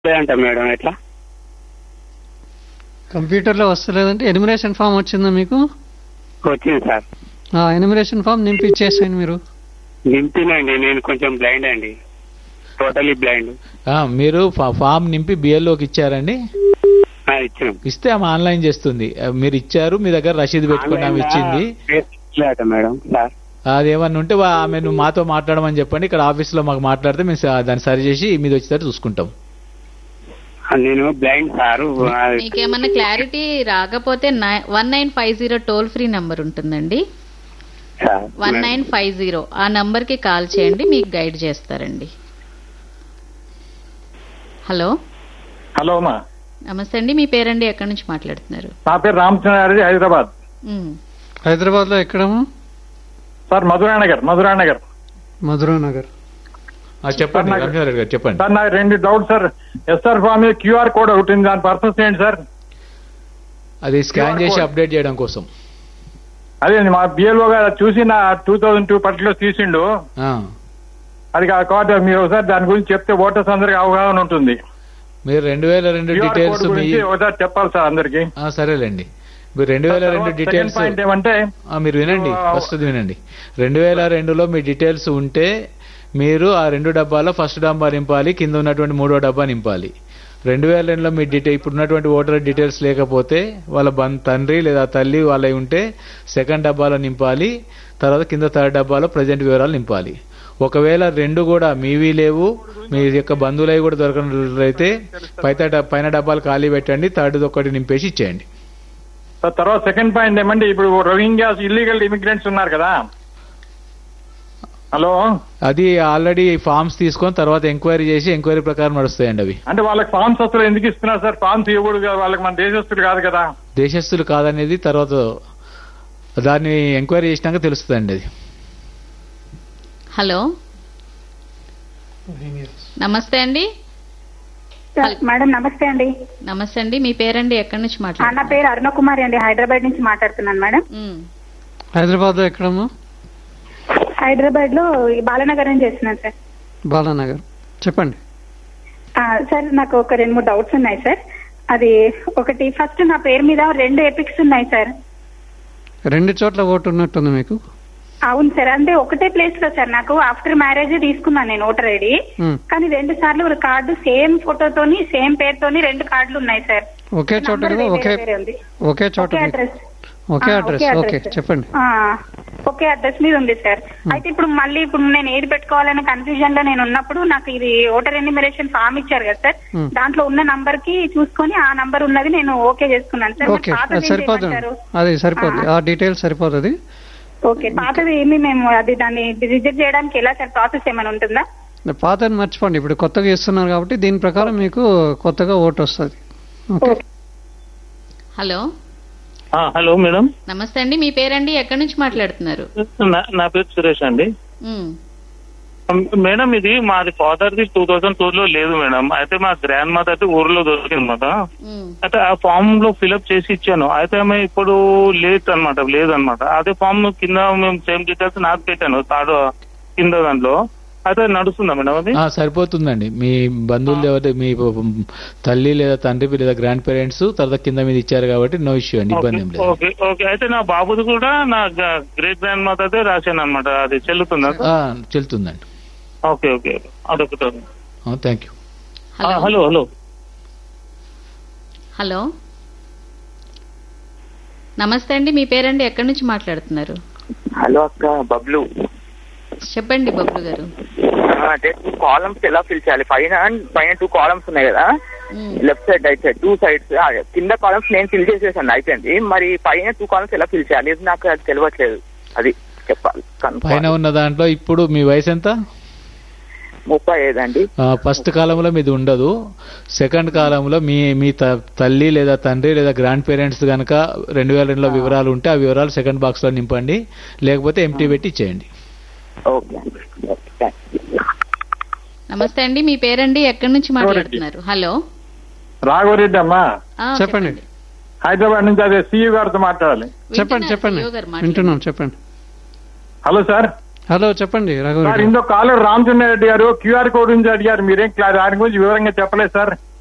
అంట మేడం ఎట్లా కంప్యూటర్లో వస్తలేదంటే ఎనిమినేషన్ ఫామ్ వచ్చిందా మీకు వచ్చింది సార్ ఆ ఎనిమినేషన్ ఫామ్ నింపి ఇచ్చేసేయండి మీరు నింపినండి నేను కొంచెం బ్లైండ్ అండి టోటలీ బ్లైండ్ ఆ, మీరు ఫా- ఫామ్ నింపి బిఎల్ఓకి ఇచ్చారండి ఇచ్చినాం ఇస్తే ఆమె ఆన్లైన్ చేస్తుంది ఆ, మీరు ఇచ్చారు మీ దగ్గర రసీదు పెట్టుకుని ఆమె ఇచ్చింది అట మేడం సార్ అది ఏమన్నా ఉంటే వా- ఆమె నువ్వు మాతో మాట్లాడమని చెప్పండి ఇక్కడ ఆఫీస్లో మాకు మాట్లాడితే మేము స- దాన్ని సరి చేసి మీద వచ్చేటట్టు చూసుకుంటాం నేను బ్లైండ్ సార్ మీకేమన్నా క్లారిటీ రాకపోతే one nine five zero toll free number ఉంటుందండి sir one nine five zero ఆ నంబర్ కి కాల్ చేయండి మీకు గైడ్ చేస్తారండి హలో హలో అమ్మా నమస్తే అండి మీ పేరండి ఎక్కడి నుంచి మాట్లాడుతున్నారు నా పేరు రామచంద్రారెడ్డి హైదరాబాద్ ఉమ్, హైదరాబాద్లో ఎక్కడము సార్ మధురా నగర్ మధురా నగర్ మధురా నగర్ ఆ, చెప్పండి నాకు- రమేష్ గారు చెప్పండి సార్ నాకు రెండు డౌట్ సార్ ఎస్ఆర్ ఫామ్ మీద క్యూఆర్ కోడ్ ఒకటి ఉంది దాని పర్పస్ ఏంటి సార్ అది స్కాన్ QR చేసి code. అప్డేట్ చేయడం కోసం అదే మా బిఎల్ఓ గారు చూసి నా టూ థౌజండ్ టూ పర్టికులర్ తీసిండు ఆ, అది ఆ కార్డు మీరు ఒకసారి దాని గురించి చెప్తే ఓటర్స్ అందరికి అవగాహన ఉంటుంది మీరు రెండు వేల రెండు క్యూఆర్ డీటెయిల్స్ కోడ్ మీ గురించి ఒకసారి చెప్పాలి సార్ అందరికి ఆ, సరేలేండి మీరు రెండు వేల రెండు డీటెయిల్స్ పాయింట్ ఏమంటే ఆ, మీరు వినండి ఆ, ఫస్ట్ వినండి రెండు వేల రెండులో మీ డీటెయిల్స్ ఉంటే మీరు ఆ రెండు డబ్బాలో ఫస్ట్ డబ్బా నింపాలి కింద ఉన్నటువంటి మూడో డబ్బా నింపాలి రెండు వేల రెండులో మీ డీటెయిల్ ఇప్పుడు ఉన్నటువంటి ఓటర్ డీటెయిల్స్ లేకపోతే వాళ్ళ బన్ తండ్రి లేదా తల్లి వాళ్ళవి ఉంటే సెకండ్ డబ్బాలో నింపాలి తర్వాత కింద థర్డ్ డబ్బాలో ప్రజెంట్ వివరాలు నింపాలి ఒకవేళ రెండు కూడా మీవి లేవు మీ యొక్క బంధువులవి కూడా దొరకనట్లయితే పైన డబ్- పైన డబ్బాలు ఖాళీ పెట్టండి థర్డ్ ఒకటి నింపేసి ఇచ్చేయండి సార్ తర్వాత సెకండ్ పాయింట్ ఏమంటే ఇప్పుడు రోహింగ్యాస్ ఇల్లీగల్ ఇమిగ్రెంట్స్ ఉన్నారు కదా హలో అది ఆల్రెడీ ఫామ్స్ తీసుకొని తర్వాత ఎంక్వైరీ చేసి ఎంక్వైరీ ప్రకారం నడుస్తాయండి అవి అంటే వాళ్ళకి ఫామ్స్ అసలు ఎందుకు ఇస్తున్నారు సార్ ఫామ్స్ ఇవ్వకూడదు కదా వాళ్ళకి మన దేశస్తులు కాదు కదా దేశస్తులు కాదనేది తర్వాత దాన్ని ఎంక్వైరీ చేసినాక తెలుస్తుందండి అది హలో నమస్తే అండి మేడం నమస్తే అండి నమస్తే అండి మీ పేరండి ఎక్కడి నుంచి ఆ, నా మాట్లాడుతున్నారు పేరు అరుణకుమారి అండి హైదరాబాద్ నుంచి మాట్లాడుతున్నాను మేడం ఉమ్, హైదరాబాద్లో ఎక్కడము హైదరాబాద్ లో ఈ బాలనగర్ నుంచి చేస్తున్నాను సార్ బాలానగర్ చెప్పండి ఆ, సార్ నాకు ఒక రెండు మూడు డౌట్స్ ఉన్నాయి సార్ అది ఒకటి ఫస్ట్ నా పేరు మీద రెండు ఎపిక్స్ ఉన్నాయి సార్ రెండు చోట్ల ఓటు ఉన్నట్టుంది మీకు అవును సార్ అంటే ఒకటే ప్లేస్ లో సార్ నాకు ఆఫ్టర్ మ్యారేజ్ తీసుకున్నాను నేను ఓటర్ ఐడి ఉమ్. కానీ రెండు సార్లు ఒక కార్డు సేమ్ ఫోటోతోని సేమ్ పేరుతోని రెండు కార్డులు ఉన్నాయి సార్ ఒకే చోట నంబర్ కదా వేరే ఒకే వేరే ఉంది ఒకే చోట ఒకే మీకు- అడ్రస్ ఒకే ఆ, అడ్రస్ ఒకే ఓకే అడ్రస్. చెప్పండి ఆ, ఒకే అడ్రస్ మీద ఉంది సార్ అయితే ఇప్పుడు మళ్ళీ ఇప్పుడు నేను ఏది పెట్టుకోవాలనే కన్ఫ్యూజన్ లో నేను ఉన్నప్పుడు నాకు ఇది ఓటర్ ఎన్యూమరేషన్ ఫామ్ ఇచ్చారు కదా సార్ Hmm. దాంట్లో ఉన్న నంబర్ కి చూసుకొని ఆ నంబర్ ఉన్నది నేను ఓకే చేసుకున్నాను సార్ మరి ఓకే పాతది అది ఏం సరిపోతుంది చేయమంటారు? అది సరిపోతుంది ఆ డీటెయిల్స్ సరిపోతుంది ఓకే పాతది ఏమి మేము అది దాన్ని రిజెక్ట్ చేయడానికి ఎలా సార్ ప్రాసెస్ ఏమైనా ఉంటుందా పాతని మర్చిపోండి ఇప్పుడు కొత్తగా ఇస్తున్నారు కాబట్టి దీని ప్రకారం మీకు కొత్తగా ఓటు వస్తుంది ఓకే హలో హలో మేడం నమస్తే అండి మీ పేరండి ఎక్కడి నుంచి మాట్లాడుతున్నారు నా- నా పేరు సురేష్ అండి ఉమ్, మేడం ఇది మాది ఫాదర్ ది టూ థౌసండ్ టూ లో లేదు మేడం అయితే మా గ్రాండ్ మదర్ ది ఊర్లో దొరికింది అనమాట ఉమ్, అయితే ఆ ఫామ్ లో ఫిల్అప్ చేసి ఇచ్చాను అయితే ఆమె ఇప్పుడు లేట్ అనమాట లేదనమాట అదే ఫామ్ కింద మేము సేమ్ డీటెయిల్స్ నాకు పెట్టాను తాడు కింద దాంట్లో అయితే నడుస్తుందా మేడం అది ఆ, సరిపోతుందండి మీ బంధువులు ఎవరి మీ తల్లి లేదా తండ్రి లేదా గ్రాండ్ పేరెంట్స్ తర్వాత కింద మీద ఇచ్చారు కాబట్టి నో ఇష్యూ అండి ఇబ్బంది ఏం లేదు ఓకే ఓకే అయితే నా బాబుది కూడా నా గ్రేట్ గ్రాండ్ మదర్ దే రాశాను అనమాట అది చెల్లుతుందా ఆ, చెల్తుందండి ఓకే ఓకే అదొకటి thank you hello hello hello hello నమస్తే అండి మీ పేరండి ఎక్కడి నుంచి మాట్లాడుతున్నారు హలో అక్క బబ్లు చెప్పండి బబ్లు గారు అంటే టూ కాలమ్స్ ఎలా ఫిల్ చేయాలి పైన పైన టూ కాలమ్స్ ఉన్నాయి కదా ఉమ్, left side right side two sides కింద కాలమ్స్ నేను ఫిల్ చేసేసాను అయిపోయింది మరి పైన టూ కాలమ్స్ ఎలా ఫిల్ చేయాలి ఇది నాకు అది తెలియట్లేదు అది చెప్పాలి పైన కనుక్కోవాలి. ఉన్న దాంట్లో ఇప్పుడు మీ వయసు ఎంత ముప్పై ఐదు అండి ఆ, ఫస్ట్ కాలంలో మీది ఉండదు సెకండ్ కాలంలో మీ మీ త- తల్లి లేదా తండ్రి లేదా గ్రాండ్ పేరెంట్స్ కనుక రెండు వేల రెండులో వివరాలు ఉంటే ఆ వివరాలు సెకండ్ బాక్స్ లో నింపండి లేకపోతే ఎంటీ పెట్టి ఇచ్చేయండి ఓకే అండి ఓకే థాంక్స్. నమస్తే అండి మీ పేరండి ఎక్కడి నుంచి మాట్లాడుతున్నారు హలో రాఘవరెడ్డి అమ్మా ఆ, చెప్పండి హైదరాబాద్ నుంచి అదే సీఈ గారితో మాట్లాడాలి చెప్పండి వింటున్నారు చెప్పండి CEO గారు మాట్లాడండి. వింటున్నాం చెప్పండి హలో సార్ హలో చెప్పండి సార్ రఘువరెడ్డి ఇందులో కాలర్ రామచంద్ర రెడ్డి గారు క్యూఆర్ కోడ్ గురించి అడిగారు మీరేం క్లా- దాని గురించి వివరంగా చెప్పలేదు సార్